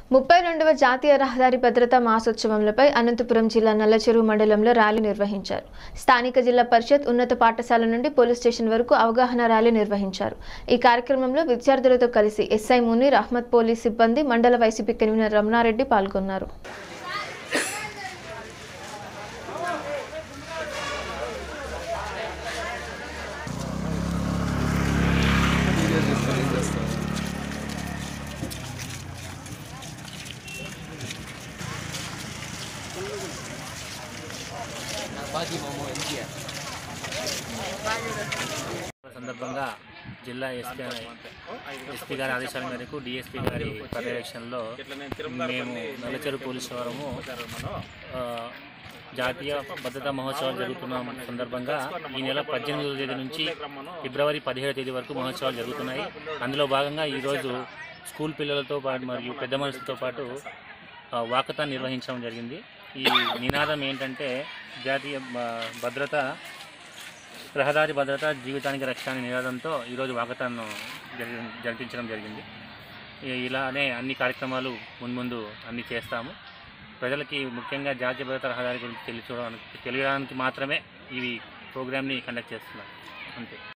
ముప్పై రెండవ జాతీయ రహదారి భద్రతా మాసోత్సవంలపై అనంతపురం జిల్లా నల్లచెరువు మండలంలో ర్యాలీ నిర్వహించారు స్థానిక జిల్లా పరిషత్ ఉన్నత పాఠశాల నుండి పోలీస్ స్టేషన్ వరకు అవగాహన ర్యాలీ నిర్వహించారు ఈ కార్యక్రమంలో విద్యార్థులతో కలిసి ఎస్ఐ మునీర్ అహ్మద్ పోలీస్ సిబ్బంది మండల వైసీపీ కన్వీనర్ రమణారెడ్డి పాల్గొన్నారు సందర్భంగా జిల్లా ఎస్పీ ఎస్పీ గారి ఆదేశాల మేరకు డిఎస్పీ గారి పర్యవేక్షణలో మేము నల్లచెరు పోలీసు వారము ఆ, జాతీయ భద్రతా మహోత్సవాలు జరుగుతున్న సందర్భంగా ఈ నెల పద్దెనిమిదవ తేదీ నుంచి ఫిబ్రవరి పదిహేడవ తేదీ వరకు మహోత్సవాలు జరుగుతున్నాయి అందులో భాగంగా ఈరోజు స్కూల్ పిల్లలతో పాటు మరియు పెద్ద మనుషులతో పాటు ఆ, వాకథాన్ నిర్వహించడం జరిగింది ఈ నినాదం ఏంటంటే జాతీయ భ- భద్రత రహదారి భద్రత జీవితానికి రక్షణ అనే నినాదంతో ఈరోజు వాకథాన్ను జరి జరిపించడం జరిగింది ఈ- ఇలానే అన్ని కార్యక్రమాలు మున్ముందు అన్ని చేస్తాము ప్రజలకి ముఖ్యంగా జాతీయ భద్రత రహదారి గురించి తెలియచూడడానికి తెలియడానికి మాత్రమే ఈ ప్రోగ్రామ్ని కండక్ట్ చేస్తున్నాం అంతే